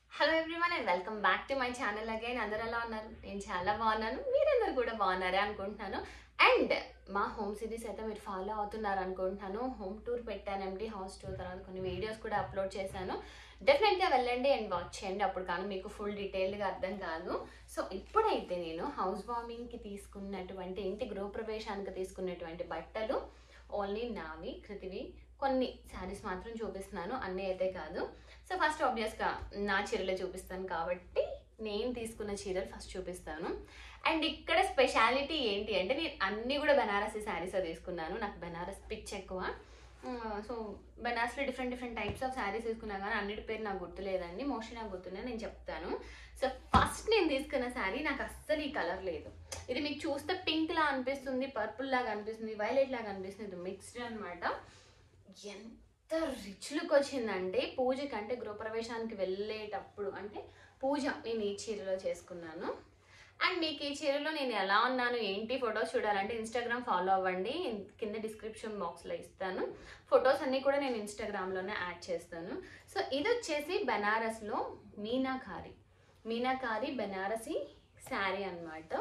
Hello everyone and welcome back to my channel again అందరు ఎలా ఉన్నారు నేను చాలా బాగున్నాను మీరందరూ కూడా బాగున్నారే అనుకుంటున్నాను అండ్ మా హోమ్ సిరీస్ అయితే మీరు ఫాలో అవుతున్నారు అనుకుంటున్నాను హోమ్ టూర్ పెట్టాను ఎంటీ హౌస్ టూర్ తర్వాత కొన్ని వీడియోస్ కూడా అప్లోడ్ చేశాను డెఫినెట్గా వెళ్ళండి అండ్ వాచ్ చేయండి అప్పుడు కానీ మీకు ఫుల్ డీటెయిల్డ్గా అర్థం కాదు సో ఇప్పుడైతే నేను హౌస్ వార్మింగ్కి తీసుకున్నటువంటి ఇంటి గృహప్రవేశానికి తీసుకున్నటువంటి బట్టలు ఓన్లీ నావి కృతివి కొన్ని శారీస్ మాత్రం చూపిస్తున్నాను అన్నీ అయితే కాదు సో ఫస్ట్ ఆబ్వియస్గా నా చీరలే చూపిస్తాను కాబట్టి నేను తీసుకున్న చీరలు ఫస్ట్ చూపిస్తాను అండ్ ఇక్కడ స్పెషాలిటీ ఏంటి అంటే నేను అన్నీ కూడా బెనారసీ శారీస్ తీసుకున్నాను నాకు బెనారస్ పిచ్ ఎక్కువ సో బెనారస్లో different different types of saris తీసుకున్నాను కానీ అన్నిటి పేరు నాకు గుర్తులేదండి మోస్ట్లీ నాకు గుర్తున్నాయి నేను చెప్తాను సో ఫస్ట్ నేను తీసుకున్న శారీ నాకు అస్సలు ఈ కలర్ లేదు ఇది మీకు చూస్తే పింక్ లా అనిపిస్తుంది పర్పుల్ లాగా అనిపిస్తుంది వైలెట్ లాగా అనిపిస్తుంది ఇది మిక్స్డ్ అనమాట ఎంత రిచ్ లుక్ వచ్చిందంటే పూజకి అంటే గృహప్రవేశానికి వెళ్ళేటప్పుడు అంటే పూజ నేను ఈ చీరలో చేసుకున్నాను అండ్ మీకు ఈ చీరలో నేను ఎలా ఉన్నాను ఏంటి ఫొటోస్ చూడాలంటే ఇన్స్టాగ్రామ్ ఫాలో అవ్వండి కింద డిస్క్రిప్షన్ బాక్స్లో ఇస్తాను ఫొటోస్ అన్నీ కూడా నేను ఇన్స్టాగ్రామ్లోనే యాడ్ చేస్తాను సో ఇది వచ్చేసి బెనారస్లో మీనాకారి మీనాకారి బెనారసి శారీ అన్నమాట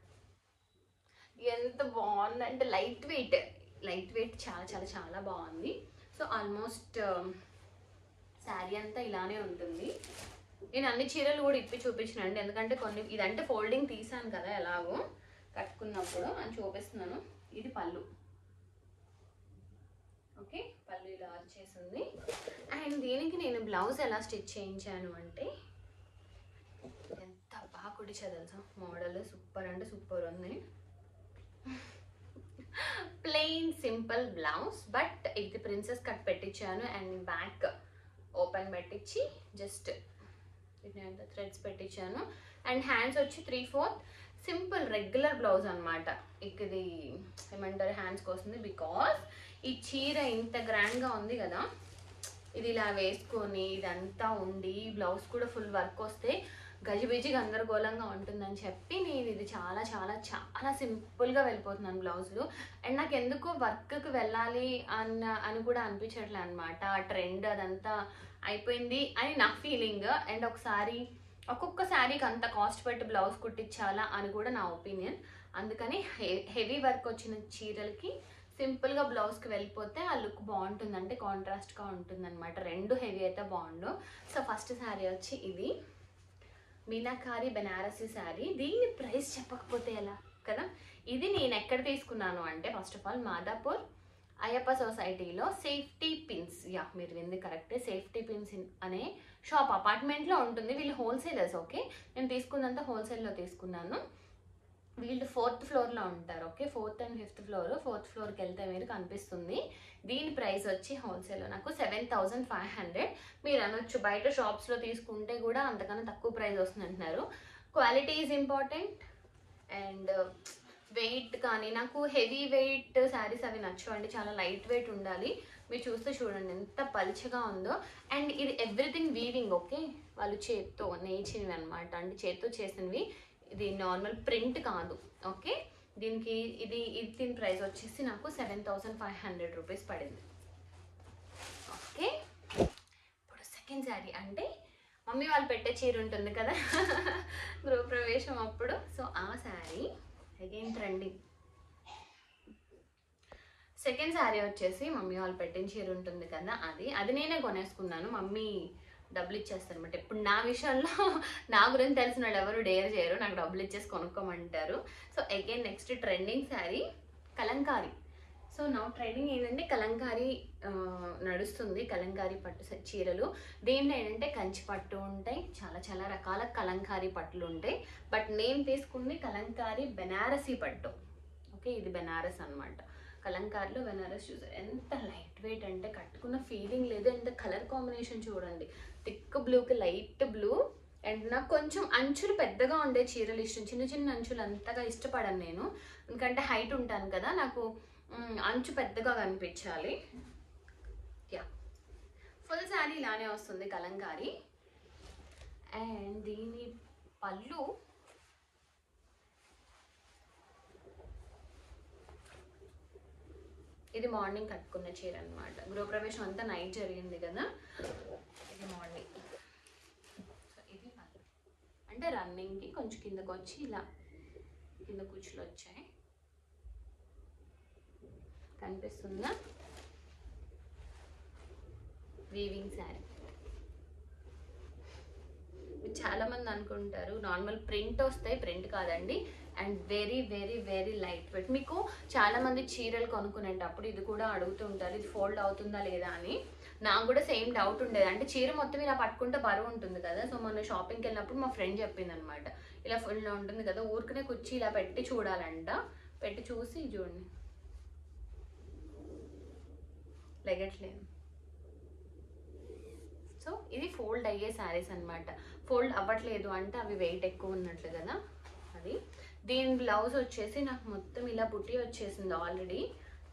ఎంత బాగుందంటే లైట్ వెయిట్ లైట్ వెయిట్ చాలా చాలా చాలా బాగుంది సో ఆల్మోస్ట్ శారీ అంతా ఇలానే ఉంటుంది నేను అన్ని చీరలు కూడా ఇప్పి చూపించినండి ఎందుకంటే కొన్ని ఇదంటే ఫోల్డింగ్ తీసాను కదా ఎలాగో కట్టుకున్నప్పుడు అని చూపిస్తున్నాను ఇది పళ్ళు ఓకే పళ్ళు ఇలా వచ్చేసింది అండ్ దీనికి నేను బ్లౌజ్ ఎలా స్టిచ్ చేయించాను అంటే ఎంత బాగా కుడిచా తెలుసా మోడల్ సూపర్ అంటే సూపర్ ఉంది ప్లెయిన్ సింపుల్ బ్లౌజ్ బట్ ఇది ప్రిన్సెస్ కట్ పెట్టించాను అండ్ బ్యాక్ ఓపెన్ పెట్టించి జస్ట్ థ్రెడ్స్ పెట్టించాను అండ్ హ్యాండ్స్ వచ్చి three fourth simple regular blouse అనమాట ఇది ఏమంటారు హ్యాండ్స్కి వస్తుంది బికాస్ ఈ చీర ఇంత గ్రాండ్గా ఉంది కదా ఇది ఇలా వేసుకొని ఇదంతా ఉండి బ్లౌజ్ కూడా ఫుల్ వర్క్ వస్తే గజిబిజి గందరగోళంగా ఉంటుందని చెప్పి నేను ఇది చాలా చాలా చాలా సింపుల్గా వెళ్ళిపోతున్నాను బ్లౌజులు అండ్ నాకు ఎందుకో వర్క్కి వెళ్ళాలి అన్న అని కూడా అనిపించట్లే అనమాట ఆ ట్రెండ్ అదంతా అయిపోయింది అని నా ఫీలింగ్ అండ్ ఒకసారి ఒక్కొక్క శారీకి అంత కాస్ట్ పెట్టి బ్లౌజ్ కుట్టించాలా అని కూడా నా ఒపీనియన్ అందుకని హెవీ వర్క్ వచ్చిన చీరలకి సింపుల్గా బ్లౌజ్కి వెళ్ళిపోతే ఆ లుక్ బాగుంటుంది అంటే కాంట్రాస్ట్గా ఉంటుంది అనమాట రెండు హెవీ అయితే బాగుండు సో ఫస్ట్ శారీ వచ్చి ఇది మీనాకారి బెనారసీ శారీ దీని ప్రైస్ చెప్పకపోతే ఎలా కదా ఇది నేను ఎక్కడ తీసుకున్నాను అంటే first of all Madhapur Ayyappa సొసైటీలో సేఫ్టీ పిన్స్ యా మీరు వింది కరెక్టే సేఫ్టీ పిన్స్ అనే షాప్ అపార్ట్మెంట్లో ఉంటుంది వీళ్ళు హోల్సేలర్స్ ఓకే నేను తీసుకున్నంత హోల్సేల్లో తీసుకున్నాను వీళ్ళు ఫోర్త్ ఫ్లోర్లో ఉంటారు okay fourth and fifth floor ఫోర్త్ ఫ్లోర్కి వెళ్తే మీరు కనిపిస్తుంది దీని ప్రైస్ వచ్చి హోల్సేల్లో నాకు సెవెన్ థౌజండ్ ఫైవ్ హండ్రెడ్ మీరు అనొచ్చు బయట షాప్స్లో తీసుకుంటే కూడా అంతకన్నా తక్కువ ప్రైస్ వస్తుంది అంటున్నారు quality is important and weight కానీ నాకు హెవీ వెయిట్ శారీస్ అవి నచ్చవండి చాలా లైట్ వెయిట్ ఉండాలి మీరు చూస్తే చూడండి ఎంత పలుచగా ఉందో అండ్ ఇది ఎవ్రీథింగ్ వీవింగ్ ఓకే వాళ్ళు చేత్తో నేర్చినవి అనమాట అంటే చేత్తో చేసినవి ఇది నార్మల్ ప్రింట్ కాదు ఓకే దీనికి ఇది ఇది దీని ప్రైస్ వచ్చేసి నాకు seven thousand five hundred rupees పడింది ఓకే ఇప్పుడు సెకండ్ శారీ అంటే మమ్మీ వాళ్ళు పెట్టే చీర ఉంటుంది కదా గృహప్రవేశం అప్పుడు సో ఆ sari again trending second sari వచ్చేసి మమ్మీ వాళ్ళు పెట్టిన చీర ఉంటుంది కదా అది అది నేనే కొనేసుకున్నాను మమ్మీ డబ్బులు ఇచ్చేస్తారు అనమాట ఇప్పుడు నా విషయంలో నా గురించి తెలిసిన వాళ్ళు ఎవరు డేర్ చేయరు నాకు డబ్బులు ఇచ్చేసి కొనుక్కోమంటారు so again next trending sari Kalamkari so నా ట్రెండింగ్ ఏంటంటే కలంకారీ నడుస్తుంది కలంకారీ పట్టు స- చీరలు దీంట్లో ఏంటంటే కంచి పట్టు ఉంటాయి చాలా చాలా రకాల కలంకారీ పట్టులు ఉంటాయి బట్ నేను తీసుకుంది కలంకారీ బెనారసీ పట్టు ఓకే ఇది బెనారస్ అన్నమాట కలంకారీలో బెనారస్ చూసారు ఎంత లైట్ వెయిట్ అంటే కట్టుకున్న ఫీలింగ్ లేదు ఎంత కలర్ కాంబినేషన్ చూడండి థిక్ బ్లూకి లైట్ బ్లూ అండ్ నాకు కొంచెం అంచులు పెద్దగా ఉండే చీరలు ఇష్టం చిన్న చిన్న అంచులు అంతగా ఇష్టపడను నేను ఎందుకంటే హైట్ ఉంటాను కదా నాకు మ్, అంచు పెద్దగా కనిపించాలి యా ఫుల్ శారీ ఇలానే వస్తుంది కలంకారీ అండ్ దీని పళ్ళు ఇది మార్నింగ్ కట్టుకున్న చీర అనమాట గృహప్రవేశం అంతా నైట్ జరిగింది కదా ఇది మార్నింగ్ అంటే రన్నింగ్కి కొంచెం కిందకు వచ్చి ఇలా కింద కూర్చులు వచ్చాయి కనిపిస్తుందా వీవింగ్ శారీ చాలా మంది అనుకుంటారు నార్మల్ ప్రింట్ వస్తాయి ప్రింట్ కాదండి and very very very light weight మీకు చాలా మంది చీరలు కొనుక్కునేటప్పుడు ఇది కూడా అడుగుతుంటారు ఇది ఫోల్డ్ అవుతుందా లేదా అని నాకు కూడా సేమ్ డౌట్ ఉండేది అంటే చీర మొత్తం ఇలా పట్టుకుంటే బరువు ఉంటుంది కదా సో మొన్న షాపింగ్కి వెళ్ళినప్పుడు మా ఫ్రెండ్ చెప్పింది అనమాట ఇలా ఫుల్ ఉంటుంది కదా ఊరికనే కుర్చీ ఇలా పెట్టి చూడాలంట పెట్టి చూసి చూడండి లెగట్లేదు సో ఇది ఫోల్డ్ అయ్యే శారీస్ అన్నమాట ఫోల్డ్ అవ్వట్లేదు అంటే అవి వెయిట్ ఎక్కువ ఉన్నట్లు కదా అది దీని బ్లౌజ్ వచ్చేసి నాకు మొత్తం ఇలా బుట్టి వచ్చేసింది ఆల్రెడీ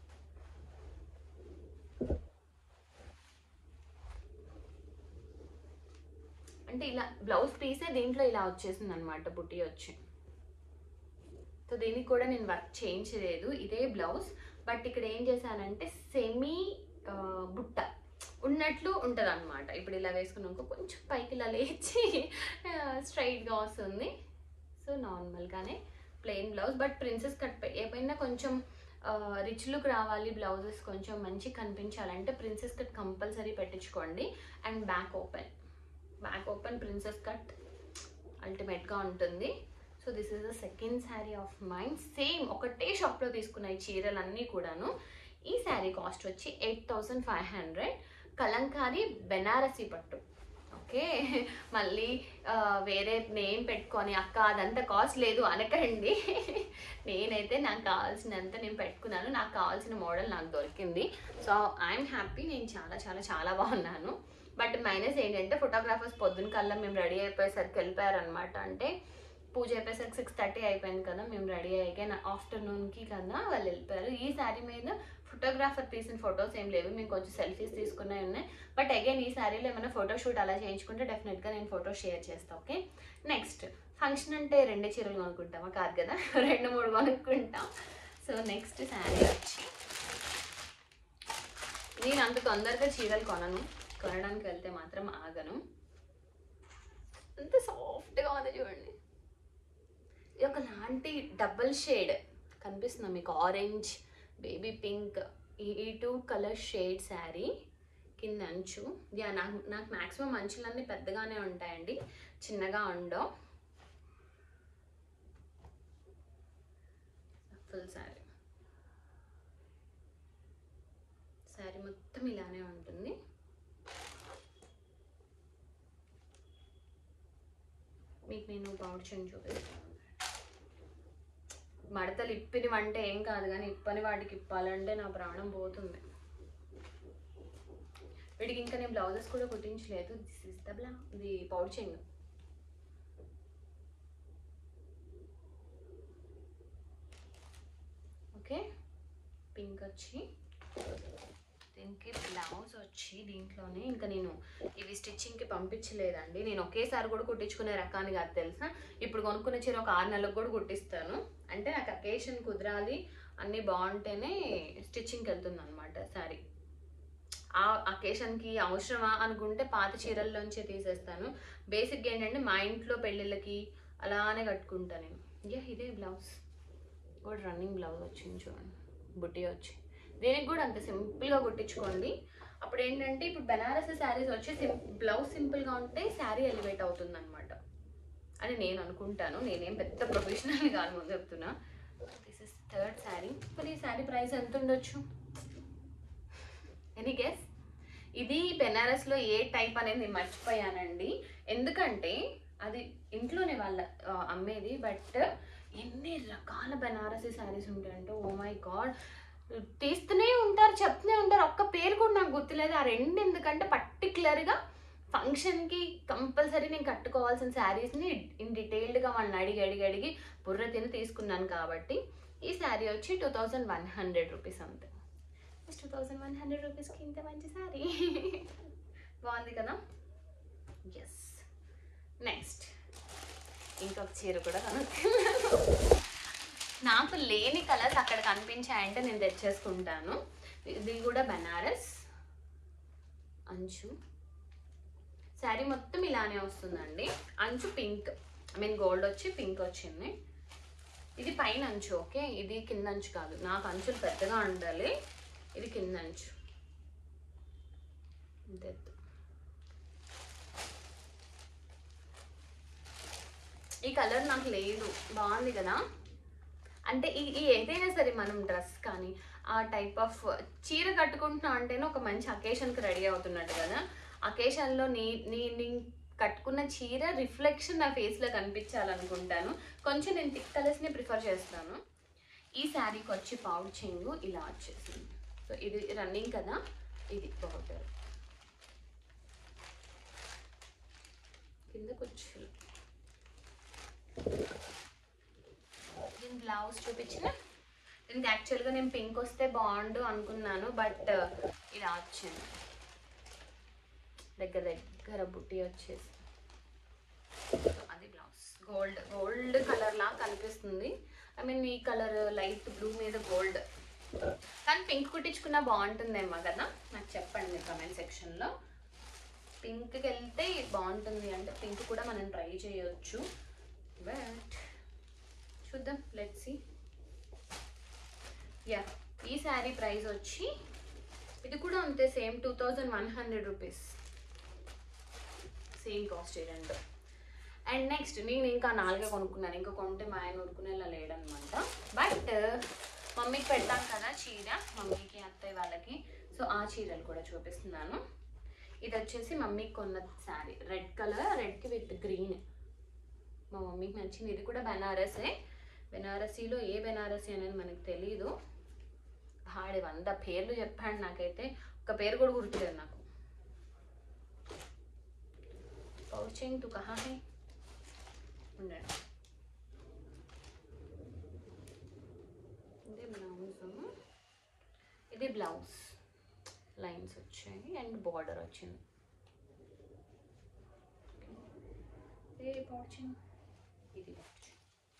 అంటే ఇలా బ్లౌజ్ పీసే దీంట్లో ఇలా వచ్చేసింది అనమాట బుట్టి వచ్చి సో దీనికి కూడా నేను వర్క్ చేయించలేదు ఇదే బ్లౌజ్ బట్ ఇక్కడ ఏం చేశానంటే సెమీ బుట్ట ఉన్నట్లు ఉంటుంది అనమాట ఇప్పుడు ఇలా వేసుకున్నాక కొంచెం పైకి ఇలా లేచి స్ట్రైట్గా వస్తుంది సో నార్మల్గానే plain blouse but princess cut ఏమైనా కొంచెం రిచ్ లుక్ రావాలి బ్లౌజెస్ కొంచెం మంచి కనిపించాలంటే ప్రిన్సెస్ కట్ కంపల్సరీ పెట్టించుకోండి and back open back open princess cut అల్టిమేట్గా ఉంటుంది so this is the second sari of mind same ఒకటే షాప్లో తీసుకున్న ఈ చీరలన్నీ కూడాను ఈ శారీ కాస్ట్ వచ్చి eight thousand five hundred Kalamkari Banarasi పట్టు ఓకే మళ్ళీ ఆ, వేరే నేమ్ పెట్టుకొని అక్క అదంతా కాస్ట్ లేదు అనకండి నేనైతే నాకు కావాల్సినంత నేను పెట్టుకున్నాను నాకు కావాల్సిన మోడల్ నాకు దొరికింది సో ఐఎమ్ హ్యాపీ నేను చాలా చాలా చాలా బాగున్నాను బట్ మైనస్ ఏంటంటే ఫోటోగ్రాఫర్స్ పొద్దున కల్లా మేము రెడీ అయిపోయేసరికి వెళ్ళిపోయారనమాట అంటే పూజ అయిపోయేసరికి సిక్స్ థర్టీ అయిపోయింది కదా మేము రెడీ అయ్యాక ఆఫ్టర్నూన్కి కన్నా వాళ్ళు వెళ్ళిపోయారు ఈ శారీ మీద ఫోటోగ్రాఫర్ తీసిన ఫొటోస్ ఏం లేవు మేము కొంచెం సెల్ఫీస్ తీసుకున్నవి ఉన్నాయి బట్ అగైన్ ఈ శారీలో ఏమైనా ఫోటో షూట్ అలా చేయించుకుంటే డెఫినెట్గా నేను ఫోటో షేర్ చేస్తాను ఓకే నెక్స్ట్ ఫంక్షన్ అంటే రెండే చీరలు కొనుక్కుంటామా కాదు కదా రెండు మూడు కొనుక్కుంటాం సో నెక్స్ట్ శారీ వచ్చి నేను అంత తొందరగా చీరలు కొనను కొనడానికి వెళ్తే మాత్రం ఆగను అంత సాఫ్ట్గా ఉంది చూడండి ఇది ఒకలాంటి డబుల్ షేడ్ కనిపిస్తుందా మీకు ఆరెంజ్ బేబీ పింక్ ఈ ఈ టూ కలర్ షేడ్ శారీ కింద అంచు యా నాకు నాకు మ్యాక్సిమం అంచులన్నీ పెద్దగానే ఉంటాయండి చిన్నగా ఉండవు ఫుల్ శారీ శారీ మొత్తం ఇలానే ఉంటుంది మీకు నేను పౌడ్చని చూపిస్తాను మడతలు ఇప్పినవంటే ఏం కాదు కానీ ఇప్పని వాటికి ఇప్పాలంటే నా ప్రాణం పోతుంది వీడికి ఇంకా నేను బ్లౌజెస్ కూడా కుట్టించలేదు దిస్ ఇస్ ద బ్లా ఇది పౌడ్చింగ్ ఓకే పింక్ వచ్చి దీనికి బ్లౌజ్ వచ్చి దీంట్లోనే ఇంకా నేను ఇవి స్టిచ్చింగ్కి పంపించలేదండి నేను ఒకేసారి కూడా కుట్టించుకునే రకాన్ని కాదు తెలుసా ఇప్పుడు కొనుక్కునే చీర ఒక ఆరు నెలలకు కూడా కుట్టిస్తాను అంటే నాకు అకేషన్ కుదరాలి అన్నీ బాగుంటేనే స్టిచ్చింగ్కి వెళ్తుంది అనమాట శారీ ఆ అకేషన్కి అవసరమా అనుకుంటే పాత చీరల్లోంచే తీసేస్తాను బేసిక్గా ఏంటంటే మా ఇంట్లో పెళ్ళిళ్ళకి అలానే కట్టుకుంటాను నేను యా ఇదే బ్లౌజ్ కూడా రన్నింగ్ బ్లౌజ్ వచ్చింది చూడండి బుట్టి వచ్చి దీనికి కూడా అంత సింపుల్గా కుట్టించుకోండి అప్పుడు ఏంటంటే ఇప్పుడు బెనారస్ శారీస్ వచ్చి సిం బ్లౌజ్ సింపుల్గా ఉంటే శారీ ఎలివేట్ అవుతుంది అనమాట అని నేను అనుకుంటాను నేనేం పెద్ద ప్రొఫెషనల్ కాదు ముందు చెప్తున్నా దిస్ ఇస్ థర్డ్ శారీ మరి ఈ శారీ ప్రైస్ ఎంత ఉండొచ్చు ఎనీ గెస్ ఇది బెనారస్లో ఏ టైప్ అనేది నేను మర్చిపోయానండి ఎందుకంటే అది ఇంట్లోనే వాళ్ళ ఆ, అమ్మేది బట్ ఎన్ని రకాల బెనారసీ శారీస్ ఉంటాయంటే ఓ మై గాడ్ తీస్తూనే ఉంటారు చెప్తూనే ఉంటారు ఒక్క పేరు కూడా నాకు గుర్తులేదు ఆ రెండు ఎందుకంటే పర్టికులర్గా ఫంక్షన్కి కంపల్సరీ నేను కట్టుకోవాల్సిన శారీస్ని ఇన్ డీటెయిల్డ్గా వాళ్ళని అడిగి అడిగి అడిగి బుర్ర తిని తీసుకున్నాను కాబట్టి ఈ శారీ వచ్చి two thousand one hundred rupees అంతే టూ థౌజండ్ వన్ హండ్రెడ్ రూపీస్కి ఇంత మంచి శారీ బాగుంది కదా ఎస్ నెక్స్ట్ ఇంకొక చీర కూడా కనుక్కున్నాను నాకు లేని కలర్స్ అక్కడ కనిపించాయంటే నేను తెచ్చేసుకుంటాను ఇది కూడా బనారస్ అంచు శారీ మొత్తం ఇలానే వస్తుందండి అంచు పింక్ ఐ మీన్ గోల్డ్ వచ్చి పింక్ వచ్చింది ఇది పైన అంచు ఓకే ఇది కింద అంచు కాదు నాకు అంచులు పెద్దగా ఉండాలి ఇది కింద అంచు ఇంతే. ఈ కలర్ నాకు లేదు బాగుంది కదా అంటే ఈ ఈ ఏదైనా సరే మనం డ్రెస్ కానీ ఆ టైప్ ఆఫ్ చీర కట్టుకుంటున్నా అంటేనే ఒక మంచి అకేషన్కి రెడీ అవుతున్నట్టు కదా అకేషన్లో నీ నీ నీ కట్టుకున్న చీర రిఫ్లెక్షన్ నా ఫేస్లో కనిపించాలనుకుంటాను కొంచెం నేను థిక్ కలర్స్ని ప్రిఫర్ చేస్తాను ఈ శారీకి వచ్చి పౌడ్ చెంగు ఇలా వచ్చేసింది సో ఇది రన్నింగ్ కదా ఇది బార్డర్ కింద కుచ్చులు దీని బ్లౌజ్ చూపించిన దీనికి యాక్చువల్గా నేను పింక్ వస్తే బాగుండు అనుకున్నాను బట్ ఇలా వచ్చింది దగ్గర దగ్గర బుట్టి వచ్చేసి So, అది బ్లౌజ్ గోల్డ్ గోల్డ్ కలర్ లా కనిపిస్తుంది ఐ మీన్ ఈ కలర్ లైట్ బ్లూ మీద గోల్డ్ కానీ పింక్ కుట్టించుకున్నా బాగుంటుందేమో కదా నాకు చెప్పండి మీ కమెంట్ సెక్షన్లో పింక్కి వెళ్తే బాగుంటుంది అంటే పింక్ కూడా మనం ట్రై చేయొచ్చు బట్ చూద్దాం లెట్స్ సి యా ఈ శారీ ప్రైస్ వచ్చి ఇది కూడా అంతే same two thousand one hundred rupees same cost ఈ రెండు అండ్ నెక్స్ట్ నేను ఇంకా నాలుగే కొనుక్కున్నాను ఇంకా కొంటే మా ఆయన ఊరుకునేలా లేడనమాట బట్ మమ్మీకి పెడతాం కదా చీర మమ్మీకి అత్తయ్య వాళ్ళకి సో ఆ చీరలు కూడా చూపిస్తున్నాను ఇది వచ్చేసి మమ్మీకి కొన్న శారీ రెడ్ కలర్ రెడ్కి విత్ గ్రీన్ మా మమ్మీకి నచ్చింది ఇది కూడా బెనారసే బెనారసీలో ఏ బెనారసీ అనేది మనకు తెలీదు ఆడి వంద పేర్లు చెప్పాడు నాకైతే ఒక పేరు కూడా గుర్తులేదు నాకు పౌచింగ్ తు కహా హై ఉండండి ఇది బ్లౌజ్ ఇది బ్లౌజ్ లైన్స్ వచ్చాయి అండ్ బార్డర్ వచ్చింది ఏ పౌచింగ్ ఇది pouching.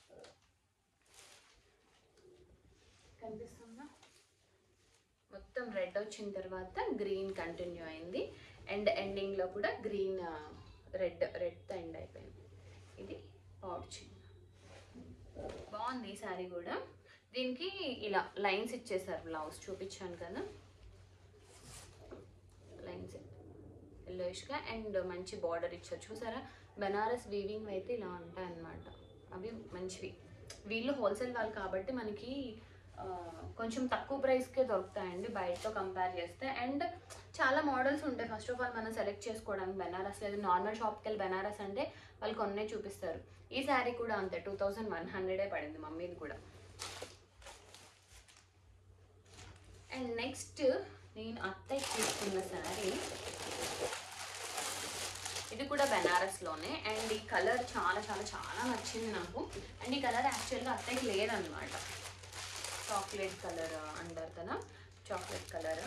కనిపిస్తుందా మొత్తం రెడ్ వచ్చిన తర్వాత గ్రీన్ కంటిన్యూ అయింది అండ్ ఎండింగ్లో కూడా గ్రీన్ రెడ్ రెడ్తో ఎండ్ అయిపోయింది ఇది పౌచింగ్ బాగుంది ఈ శారీ కూడా దీనికి ఇలా లైన్స్ ఇచ్చేసారు బ్లౌజ్ చూపించాను కదా లైన్స్ ఎల్లోయిష్గా అండ్ మంచి బార్డర్ ఇచ్చారు చూసారా బెనారస్ వీవింగ్ అయితే ఇలా ఉంటాయి అన్నమాట అవి మంచివి వీళ్ళు హోల్సేల్ వాళ్ళు కాబట్టి మనకి ఆ, కొంచెం తక్కువ ప్రైస్కే దొరుకుతాయండి బయటతో కంపేర్ చేస్తే అండ్ చాలా మోడల్స్ ఉంటాయి ఫస్ట్ ఆఫ్ ఆల్ మనం సెలెక్ట్ చేసుకోవడానికి బెనారస్ లేదు నార్మల్ షాప్కి వెళ్ళి బెనారస్ అంటే వాళ్ళు కొన్నే చూపిస్తారు ఈ శారీ కూడా అంతే టూ థౌజండ్ వన్ హండ్రెడే పడింది మమ్మీది కూడా అండ్ నెక్స్ట్ నేను అత్తయ్య తీసుకున్న శారీ ఇది కూడా బెనారస్లోనే అండ్ ఈ కలర్ చాలా చాలా చాలా నచ్చింది నాకు అండ్ ఈ కలర్ యాక్చువల్గా అత్తయ్యకి లేదనమాట చాక్లెట్ కలర్ అంటారు కదా చాక్లెట్ కలర్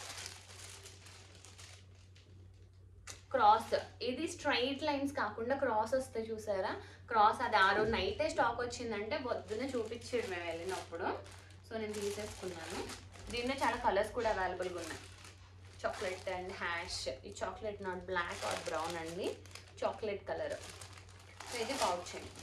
క్రాస్ ఇది స్ట్రైట్ లైన్స్ కాకుండా క్రాస్ వస్తే చూసారా క్రాస్ అది ఆ రోజు నైటే స్టాక్ వచ్చిందంటే పొద్దున్నే చూపించాడు మేము వెళ్ళినప్పుడు సో నేను తీసేసుకున్నాను దీనిలో చాలా కలర్స్ కూడా అవైలబుల్గా ఉన్నాయి చాక్లెట్ అండ్ హ్యాష్ ఈ chocolate not black or brown అండి చాక్లెట్ కలర్ సో ఇది పౌచ్ అండి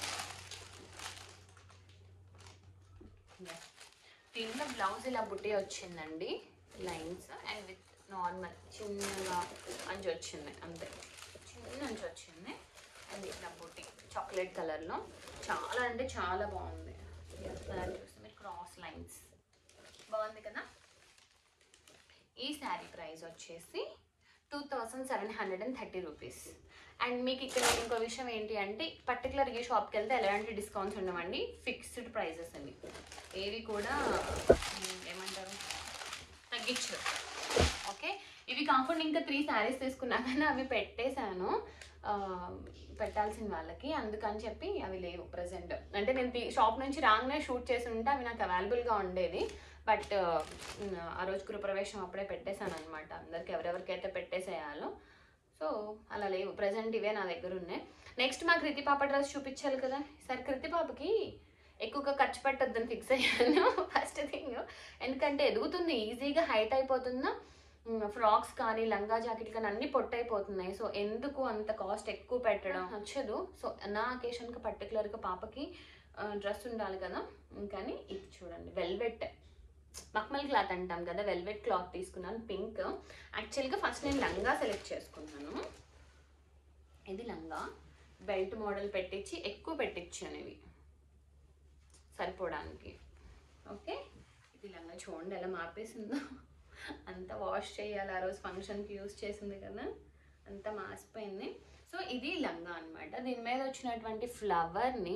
దీంట్లో బ్లౌజ్ ఇలా బుట్టి వచ్చిందండి లైన్స్ అండ్ విత్ నార్మల్ చిన్నగా అంచు వచ్చింది అంతే చిన్న అంచు వచ్చింది అండ్ ఇట్లా బుట్టి చాక్లెట్ కలర్లో చాలా అంటే చాలా బాగుంది కలర్ చూస్తే మీరు క్రాస్ లైన్స్ బాగుంది కదా ఈ శారీ ప్రైస్ వచ్చేసి two thousand seven hundred and thirty rupees and మీకు ఇక్కడ ఇంకో విషయం ఏంటి అంటే పర్టికులర్ ఈ షాప్కి వెళ్తే ఎలాంటి డిస్కౌంట్స్ ఉండవండి ఫిక్స్డ్ ప్రైజెస్ అవి ఏవి కూడా ఉమ్, ఏమంటారు తగ్గించరు ఓకే ఇవి కాకుండా ఇంకా త్రీ శారీస్ తీసుకున్నా కానీ అవి పెట్టేశాను ఆ, పెట్టాల్సిన వాళ్ళకి అందుకని చెప్పి అవి లేవు ప్రజెంట్ అంటే నేను తీ- షాప్ నుంచి రాగానే షూట్ చేసి ఉంటే అవి నాకు అవైలబుల్గా ఉండేది బట్ ఆ రోజు గృహప్రవేశం అప్పుడే పెట్టేశాను అనమాట అందరికి ఎవరెవరికైతే పెట్టేసేయాలో సో అలా లేవు ప్రజెంట్ ఇవే నా దగ్గర ఉన్నాయి నెక్స్ట్ మా కృతి పాప డ్రెస్ చూపించాలి కదా సరే కృతి పాపకి ఎక్కువగా ఖర్చు పెట్టొద్దని ఫిక్స్ అయ్యాను ఫస్ట్ థింగ్ ఎందుకంటే ఎదుగుతుంది ఈజీగా హైట్ అయిపోతుందా ఫ్రాక్స్ కానీ లంగా జాకెట్ కానీ అన్ని పొట్టైపోతున్నాయి సో ఎందుకు అంత కాస్ట్ ఎక్కువ పెట్టడం నచ్చదు సో నా అకేషన్కి పర్టికులర్గా పాపకి డ్రెస్ ఉండాలి కదా కానీ ఇది చూడండి వెల్వెట్ మక్మల్ క్లాత్ అంటాం కదా వెల్వెట్ క్లాత్ తీసుకున్నాను పింక్ యాక్చువల్గా ఫస్ట్ నేను లంగా సెలెక్ట్ చేసుకున్నాను ఇది లంగా బెల్ట్ మోడల్ పెట్టించి ఎక్కువ పెట్టించాను ఇవి సరిపోవడానికి ఓకే ఇది లంగా చూడండి ఎలా మార్పేసిందో అంతా వాష్ చేయాలి ఆ రోజు ఫంక్షన్కి యూస్ చేసింది కదా అంతా మాసిపోయింది సో ఇది లంగా అన్నమాట దీని మీద వచ్చినటువంటి ఫ్లవర్ని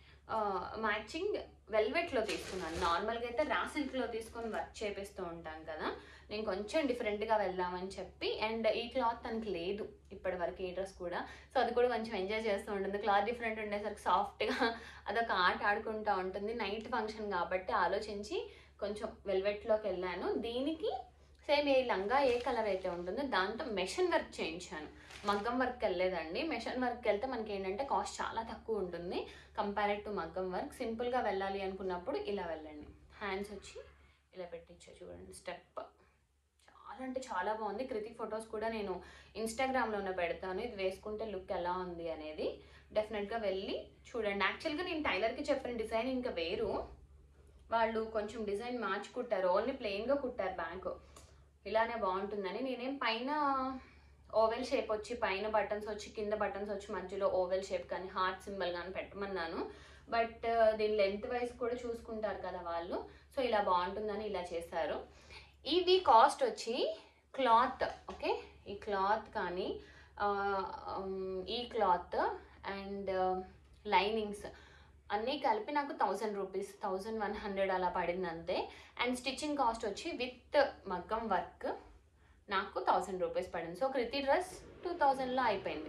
మ్యాచింగ్ వెల్వెట్లో తీసుకున్నాను నార్మల్గా అయితే రా సిల్క్లో తీసుకొని వర్క్ చేపిస్తూ ఉంటాం కదా నేను కొంచెం డిఫరెంట్గా వెళ్దామని చెప్పి అండ్ ఈ క్లాత్ తనకి లేదు ఇప్పటి వరకు ఈ డ్రెస్ కూడా సో అది కూడా కొంచెం ఎంజాయ్ చేస్తూ ఉంటుంది క్లాత్ డిఫరెంట్ ఉండేసరికి సాఫ్ట్గా అదొక ఆట ఆడుకుంటూ ఉంటుంది నైట్ ఫంక్షన్ కాబట్టి ఆలోచించి కొంచెం వెల్వెట్లోకి వెళ్ళాను దీనికి సేమ్ ఏ లంగా ఏ కలర్ అయితే ఉంటుందో దాంతో మెషిన్ వర్క్ చేయించాను మగ్గం వర్క్ వెళ్ళలేదండి మెషిన్ వర్క్ వెళ్తే మనకి ఏంటంటే కాస్ట్ చాలా తక్కువ ఉంటుంది కంపేరెడ్ టు మగ్గం వర్క్ సింపుల్గా వెళ్ళాలి అనుకున్నప్పుడు ఇలా వెళ్ళండి హ్యాండ్స్ వచ్చి ఇలా పెట్టించా చూడండి స్టెప్ చాలా అంటే చాలా బాగుంది కృతి ఫొటోస్ కూడా నేను ఇన్స్టాగ్రామ్లోనే పెడతాను ఇది వేసుకుంటే లుక్ ఎలా ఉంది అనేది డెఫినెట్గా వెళ్ళి చూడండి యాక్చువల్గా నేను టైలర్కి చెప్పిన డిజైన్ ఇంకా వేరు వాళ్ళు కొంచెం డిజైన్ మార్చి కుట్టారు ఓన్లీ ప్లెయిన్గా కుట్టారు బ్యాంకు ఇలానే బాగుంటుందని నేనేం పైన ఓవెల్ షేప్ వచ్చి పైన బటన్స్ వచ్చి కింద బటన్స్ వచ్చి మధ్యలో ఓవెల్ షేప్ కానీ హార్ట్ సింబల్ కానీ పెట్టమన్నాను బట్ దీని లెంత్ వైజ్ కూడా చూసుకుంటారు కదా వాళ్ళు సో ఇలా బాగుంటుందని ఇలా చేశారు ఇవి కాస్ట్ వచ్చి క్లాత్ ఓకే ఈ క్లాత్ కానీ ఆ, ఉమ్, ఈ క్లాత్ అండ్ లైనింగ్స్ అన్నీ కలిపి నాకు thousand rupees thousand one hundred అలా పడింది అంతే అండ్ స్టిచ్చింగ్ కాస్ట్ వచ్చి విత్ మగ్గం వర్క్ నాకు థౌజండ్ రూపీస్ పడింది సో కృతి డ్రెస్ టూ థౌజండ్లో అయిపోయింది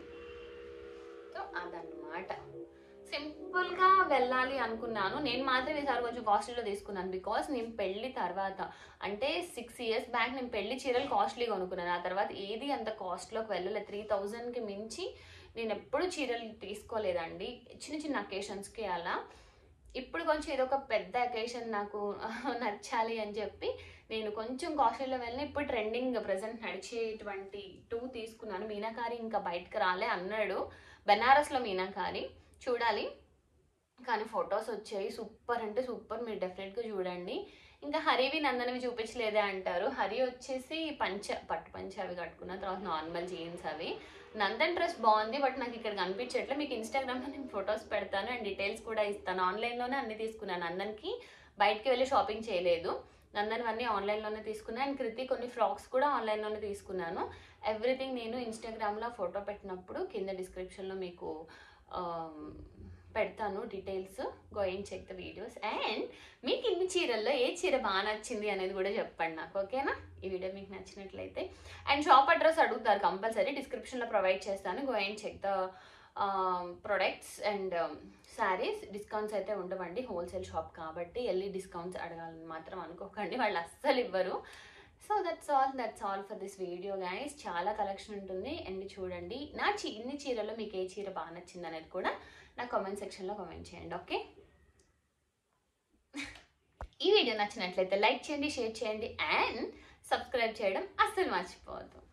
సో అదన్నమాట సింపుల్గా వెళ్ళాలి అనుకున్నాను నేను మాత్రం ఈసారి కొంచెం కాస్ట్లీలో తీసుకున్నాను బికాస్ నేను పెళ్లి తర్వాత అంటే సిక్స్ ఇయర్స్ బ్యాక్ నేను పెళ్లి చీరలు కాస్ట్లీగా కొనుక్కున్నాను ఆ తర్వాత ఏది అంత కాస్ట్లోకి వెళ్ళలేదు త్రీ థౌజండ్కి మించి నేను ఎప్పుడు చీరలు తీసుకోలేదండి చిన్న చిన్న అకేషన్స్కి అలా ఇప్పుడు కొంచెం ఏదో ఒక పెద్ద అకేషన్ నాకు నచ్చాలి అని చెప్పి నేను కొంచెం కాస్ట్లీలో వెళ్ళిన ఇప్పుడు ట్రెండింగ్ ప్రజెంట్ నడిచేటువంటి టూ తీసుకున్నాను మీనాకారి ఇంకా బయటకు రాలే అన్నాడు బెనారస్లో మీనాకారి చూడాలి కానీ ఫొటోస్ వచ్చాయి సూపర్ అంటే సూపర్ మీరు డెఫినెట్గా చూడండి ఇంకా హరివి నందనవి చూపించలేదే అంటారు హరి వచ్చేసి పంచ పట్టు పంచ అవి కట్టుకున్న తర్వాత నార్మల్ జీన్స్ అవి నందన్ డ్రెస్ బాగుంది బట్ నాకు ఇక్కడ కనిపించట్లే మీకు ఇన్స్టాగ్రామ్లో నేను ఫొటోస్ పెడతాను అండ్ డీటెయిల్స్ కూడా ఇస్తాను ఆన్లైన్లోనే అన్ని తీసుకున్నాను నందన్కి బయటికి వెళ్ళి షాపింగ్ చేయలేదు నందన్ అన్నీ ఆన్లైన్లోనే తీసుకున్నాను అండ్ కృతి కొన్ని ఫ్రాక్స్ కూడా ఆన్లైన్లోనే తీసుకున్నాను ఎవ్రీథింగ్ నేను ఇన్స్టాగ్రామ్లో ఫోటో పెట్టినప్పుడు కింద డిస్క్రిప్షన్లో మీకు ఆమ్, పెడతాను details going check the videos and మీకు ఇన్ని చీరల్లో ఏ చీర బాగా నచ్చింది అనేది కూడా చెప్పండి నాకు ఓకేనా ఈ వీడియో మీకు నచ్చినట్లయితే అండ్ షాప్ అడ్రస్ అడుగుతారు కంపల్సరీ డిస్క్రిప్షన్లో ప్రొవైడ్ చేస్తాను going check the products and sarees discounts అయితే ఉండవండి హోల్సేల్ షాప్ కాబట్టి వెళ్ళి డిస్కౌంట్స్ అడగాలని మాత్రం అనుకోకండి వాళ్ళు అస్సలు ఇవ్వరు so that's all that's all for this video guys చాలా కలెక్షన్ ఉంటుంది అండ్ చూడండి నా చి ఇన్ని చీరలో మీకు ఏ చీర బాగా నచ్చింది అనేది కూడా నా కామెంట్ సెక్షన్లో కామెంట్ చేయండి ఓకే ఈ వీడియో నచ్చినట్లయితే లైక్ చేయండి షేర్ చేయండి అండ్ సబ్స్క్రైబ్ చేయడం అస్సలు మర్చిపోవద్దు